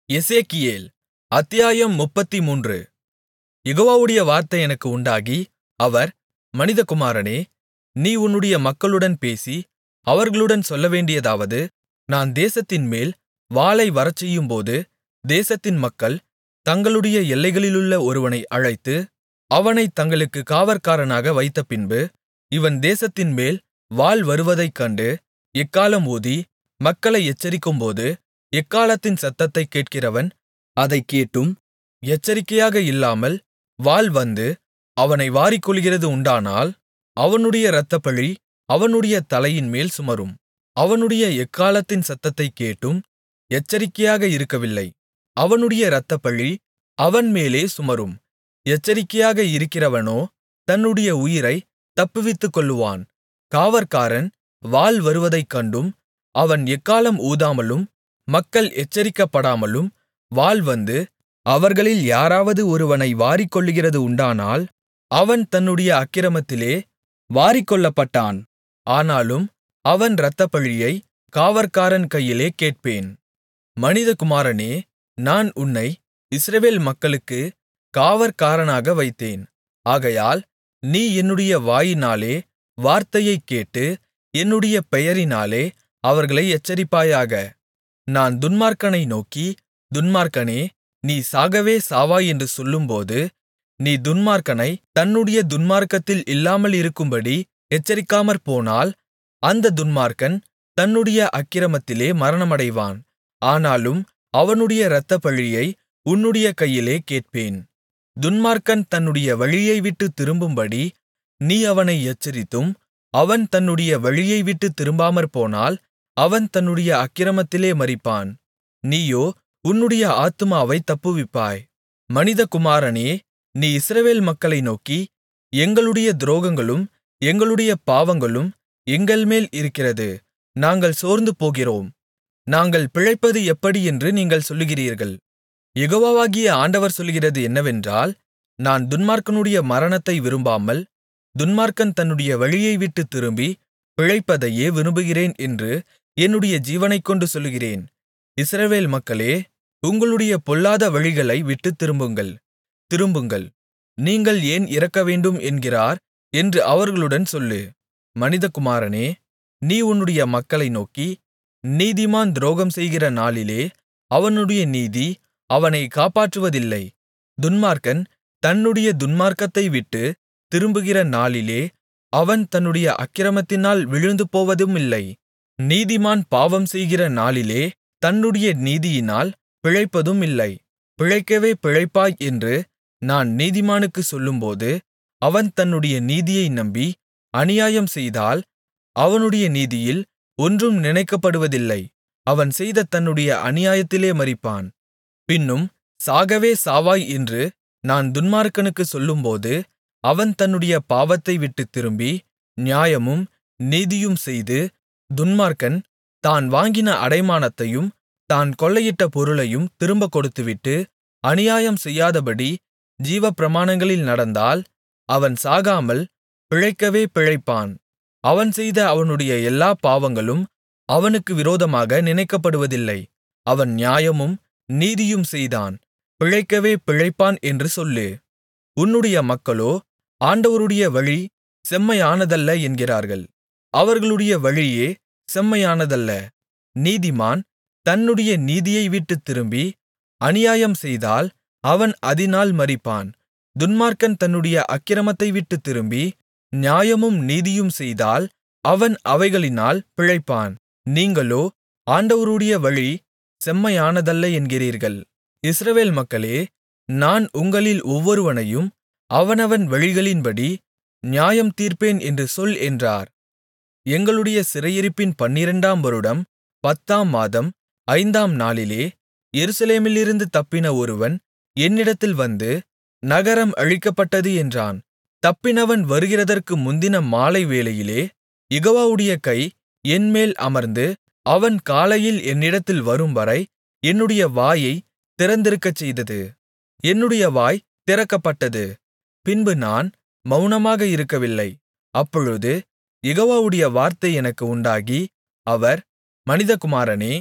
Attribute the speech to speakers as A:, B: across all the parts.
A: எசேக்கியேல் அத்தியாயம் முப்பத்துமூன்று யெகோவாவுடைய வார்த்தை எனக்கு உண்டாகி அவர் மனிதகுமாரனே நீ உன்னுடைய மக்களுடன் பேசி அவர்களுடன் சொல்லவேண்டியதாவது நான் தேசத்தின்மேல் வாளை வரச்செய்யும்போது தேசத்தின் மக்கள் தங்களுடைய எல்லைகளிலுள்ள ஒருவனை அழைத்து அவனைத் தங்களுக்குக் காவற்காரனாக வைத்தபின்பு இவன் தேசத்தின்மேல் வாள் வருவதைக் கண்டு எக்காளம் ஊதி மக்களை எச்சரிக்கும்போது எக்காளத்தின் சத்தத்தைக் கேட்கிறவன் அதைக் கேட்டும் எச்சரிக்கையாக இல்லாமல் வாள் வந்து அவனை வாரிக்கொள்ளுகிறது உண்டானால் அவனுடைய இரத்தப்பழி அவனுடைய தலையின்மேல் சுமரும் அவனுடைய எக்காளத்தின் சத்தத்தைக் கேட்டும் எச்சரிக்கையாக இருக்கவில்லை அவனுடைய இரத்தப்பழி அவன் மேலே சுமரும் எச்சரிக்கையாக இருக்கிறவனோ தன்னுடைய உயிரைத் தப்புவித்துக்கொள்ளுவான் காவற்காரன் வாள் வருவதைக் கண்டும் அவன் எக்காளம் ஊதாமலும் மக்கள் எச்சரிக்கப்படாமலும் வாள் வந்து அவர்களில் யாராவது ஒருவனை வாரிக்கொள்ளுகிறது உண்டானால் அவன் தன்னுடைய அக்கிரமத்திலே வாரிக்கொள்ளப்பட்டான் ஆனாலும் அவன் இரத்தப்பழியை காவற்காரன் கையிலே கேட்பேன் மனிதகுமாரனே நான் உன்னை இஸ்ரவேல் மக்களுக்கு காவற்காரனாக வைத்தேன் ஆகையால் நீ என்னுடைய வாயினாலே வார்த்தையைக் கேட்டு என்னுடைய பெயரினாலே அவர்களை எச்சரிப்பாயாக நான் துன்மார்க்கனை நோக்கி துன்மார்க்கனே நீ சாகவே சாவாய் என்று சொல்லும்போது நீ துன்மார்க்கனை தன்னுடைய துன்மார்க்கத்தில் இல்லாமல் இருக்கும்படி எச்சரிக்காமற்போனால் அந்த துன்மார்க்கன் தன்னுடைய அக்கிரமத்திலே மரணமடைவான் ஆனாலும் அவனுடைய இரத்தப்பழியை உன்னுடைய கையிலே கேட்பேன் துன்மார்க்கன் தன்னுடைய வழியைவிட்டுத் திரும்பும்படி நீ அவனை எச்சரித்தும் அவன் தன்னுடைய வழியைவிட்டுத் திரும்பாமற்போனால் அவன் தன்னுடைய அக்கிரமத்திலே மரிப்பான் நீயோ உன்னுடைய ஆத்துமாவைத் தப்புவிப்பாய் மனிதகுமாரனே நீ இஸ்ரவேல் மக்களை நோக்கி எங்களுடைய துரோகங்களும் எங்களுடைய பாவங்களும் எங்கள்மேல் இருக்கிறது நாங்கள் சோர்ந்து போகிறோம் நாங்கள் பிழைப்பது எப்படி என்று நீங்கள் சொல்லுகிறீர்கள் யெகோவாகிய ஆண்டவர் சொல்லுகிறது என்னவென்றால் நான் துன்மார்க்கனுடைய மரணத்தை விரும்பாமல் துன்மார்க்கன் தன்னுடைய வழியைவிட்டுத் திரும்பி பிழைப்பதையே விரும்புகிறேன் என்று என்னுடைய ஜீவனைக்கொண்டு சொல்லுகிறேன் இஸ்ரவேல் மக்களே உங்களுடைய பொல்லாத வழிகளை விட்டுத் திரும்புங்கள் திரும்புங்கள் நீங்கள் ஏன் இறக்கவேண்டும் என்கிறார் என்று அவர்களுடன் சொல்லு மனிதகுமாரனே நீ உன்னுடைய மக்களை நோக்கி நீதிமான் துரோகம் செய்கிற நாளிலே அவனுடைய நீதி அவனை காப்பாற்றுவதில்லை துன்மார்க்கன் தன்னுடைய துன்மார்க்கத்தை விட்டு திரும்புகிற நாளிலே அவன் தன்னுடைய அக்கிரமத்தினால் விழுந்து போவதுமில்லை நீதிமான் பாவம் செய்கிற நாளிலே தன்னுடைய நீதியினால் பிழைப்பதும் இல்லை பிழைக்கவே பிழைப்பாய் என்று நான் நீதிமானுக்குச் சொல்லும்போது அவன் தன்னுடைய நீதியை நம்பி அநியாயம் செய்தால் அவனுடைய நீதியில் ஒன்றும் நினைக்கப்படுவதில்லை அவன் செய்த தன்னுடைய அநியாயத்திலே மரிப்பான் பின்னும் சாகவே சாவாய் என்று நான் துன்மார்க்கனுக்குச் சொல்லும்போது அவன் தன்னுடைய பாவத்தை விட்டுத் திரும்பி நியாயமும் நீதியும் செய்து துன்மார்க்கன் தான் வாங்கின அடைமானத்தையும் தான் கொள்ளையிட்ட பொருளையும் திரும்பக் கொடுத்துவிட்டு அநியாயம் செய்யாதபடி ஜீவப்பிரமாணங்களில் நடந்தால் அவன் சாகாமல் பிழைக்கவே பிழைப்பான் அவன் செய்த அவனுடைய எல்லா பாவங்களும் அவனுக்கு விரோதமாக நினைக்கப்படுவதில்லை அவன் நியாயமும் நீதியும் செய்தான் பிழைக்கவே பிழைப்பான் என்று சொல்லு உன்னுடைய மக்களோ ஆண்டவருடைய வழி செம்மையானதல்ல என்கிறார்கள் அவர்களுடைய வழியே செம்மையானதல்ல நீதிமான் தன்னுடைய நீதியை விட்டுத் திரும்பி அநியாயம் செய்தால் அவன் அதினால் மரிப்பான் துன்மார்க்கன் தன்னுடைய அக்கிரமத்தை விட்டுத் திரும்பி நியாயமும் நீதியும் செய்தால் அவன் அவைகளினால் பிழைப்பான் நீங்களோ ஆண்டவருடைய வழி செம்மையானதல்ல என்கிறீர்கள் இஸ்ரவேல் மக்களே நான் உங்களில் ஒவ்வொருவனையும் அவனவன் வழிகளின்படி நியாயம் தீர்ப்பேன் என்று சொல் என்றார் எங்களுடைய சிறையிருப்பின் பன்னிரண்டாம் வருடம் பத்தாம் மாதம் ஐந்தாம் நாளிலே எருசலேமிலிருந்து தப்பின ஒருவன் என்னிடத்தில் வந்து நகரம் அழிக்கப்பட்டது என்றான் தப்பினவன் வருகிறதற்கு முந்தின மாலை வேளையிலே யெகோவாவுடைய கை என்மேல் அமர்ந்து அவன் காலையில் என்னிடத்தில் வரும்வரை என்னுடைய வாயைத் திறந்திருக்கச் செய்தது என்னுடைய வாய் திறக்கப்பட்டது பின்பு நான் மவுனமாக இருக்கவில்லை அப்பொழுது யெகோவாவுடைய வார்த்தை எனக்கு உண்டாகி அவர் மனிதகுமாரனே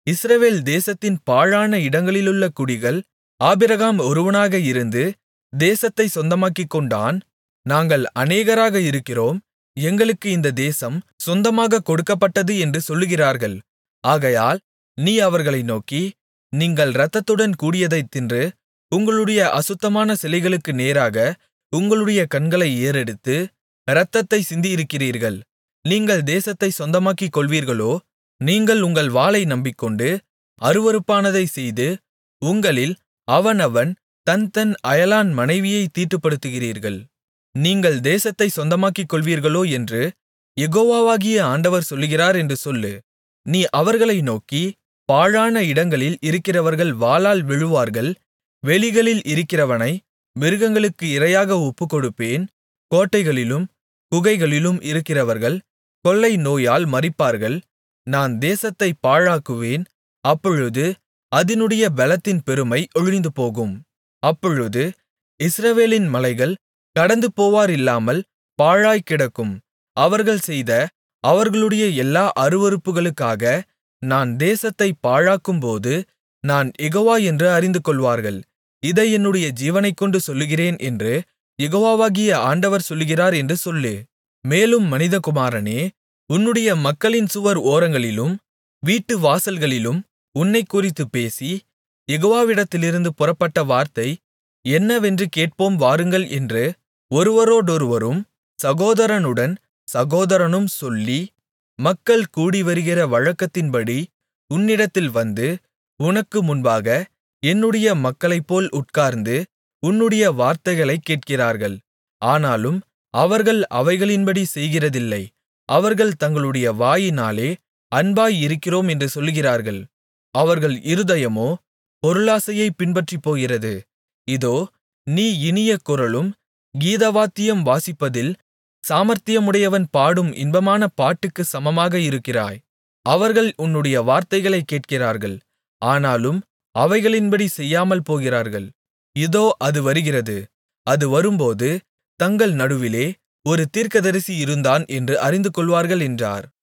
A: இஸ்ரவேல் தேசத்தின் பாழான இடங்களிலுள்ள குடிகள் ஆபிரகாம் ஒருவனாக இருந்து தேசத்தைச் சொந்தமாக்கிக்கொண்டான் நாங்கள் அநேகராக இருக்கிறோம் எங்களுக்கு இந்த தேசம் சொந்தமாகக் கொடுக்கப்பட்டது என்று சொல்லுகிறார்கள் ஆகையால் நீ அவர்களை நோக்கி நீங்கள் இரத்தத்துடன் கூடியதைத் தின்று உங்களுடைய அசுத்தமான சிலைகளுக்கு நேராக உங்களுடைய கண்களை ஏறெடுத்து இரத்தத்தை சிந்தியிருக்கிறீர்கள் நீங்கள் தேசத்தைச் சொந்தமாக்கிக் கொள்வீர்களோ நீங்கள் உங்கள் வாளை நம்பிக்கொண்டு அருவருப்பானதைச் செய்து உங்களில் அவனவன் தன் தன் அயலான் மனைவியைத் தீட்டுப்படுத்துகிறீர்கள் நீங்கள் தேசத்தைச் சொந்தமாக்கிக் கொள்வீர்களோ என்று யெகோவாவாகிய ஆண்டவர் சொல்லுகிறார் என்று சொல்லு நீ அவர்களை நோக்கி பாழான இடங்களில் இருக்கிறவர்கள் வாளால் விழுவார்கள் வெளிகளில் இருக்கிறவனை மிருகங்களுக்கு இரையாக ஒப்புக்கொடுப்பேன் கோட்டைகளிலும் குகைகளிலும் இருக்கிறவர்கள் கொள்ளை நோயால் மரிப்பார்கள் நான் தேசத்தைப் பாழாக்குவேன் அப்பொழுது அதினுடைய பெலத்தின் பெருமை ஒழிந்துபோகும் அப்பொழுது இஸ்ரவேலின் மலைகள் கடந்து போவாரில்லாமல் பாழாய்க் கிடக்கும் அவர்கள் செய்த அவர்களுடைய எல்லா அருவருப்புகளுக்காக நான் தேசத்தைப் பாழாக்கும்போது நான் யெகோவா என்று அறிந்துகொள்வார்கள் இதை என்னுடைய ஜீவனைக்கொண்டு சொல்லுகிறேன் என்று யெகோவாவாகிய ஆண்டவர் சொல்லுகிறார் என்று சொல்லு மேலும் மனிதகுமாரனே உன்னுடைய மக்களின் சுவர் ஓரங்களிலும் வீட்டு வாசல்களிலும் உன்னைக்குறித்துப் பேசி யெகோவாவிடத்திலிருந்து புறப்பட்ட வார்த்தை என்னவென்று கேட்போம் வாருங்கள் என்று ஒருவரோடொருவரும் சகோதரனுடன் சகோதரனும் சொல்லி மக்கள் கூடிவருகிற வழக்கத்தின்படி உன்னிடத்தில் வந்து உனக்கு முன்பாக என்னுடைய மக்களைப்போல் உட்கார்ந்து உன்னுடைய வார்த்தைகளைக் கேட்கிறார்கள் ஆனாலும் அவர்கள் அவைகளின்படி செய்கிறதில்லை அவர்கள் தங்களுடைய வாயினாலே அன்பாய் இருக்கிறோம் என்று சொல்லுகிறார்கள் அவர்கள் இருதயமோ பொருளாசையைப் பின்பற்றிப்போகிறது இதோ நீ இனிய குரலும் கீதவாத்தியம் வாசிப்பதில் சாமர்த்தியமுடையவன் பாடும் இன்பமான பாட்டுக்குச் சமமாக இருக்கிறாய் அவர்கள் உன்னுடைய வார்த்தைகளைக் கேட்கிறார்கள் ஆனாலும் அவைகளின்படி செய்யாமல் போகிறார்கள் இதோ அது வருகிறது அது வரும்போது தங்கள் நடுவிலே ஒரு தீர்க்கதரிசி இருந்தான் என்று அறிந்துகொள்வார்கள் என்றார்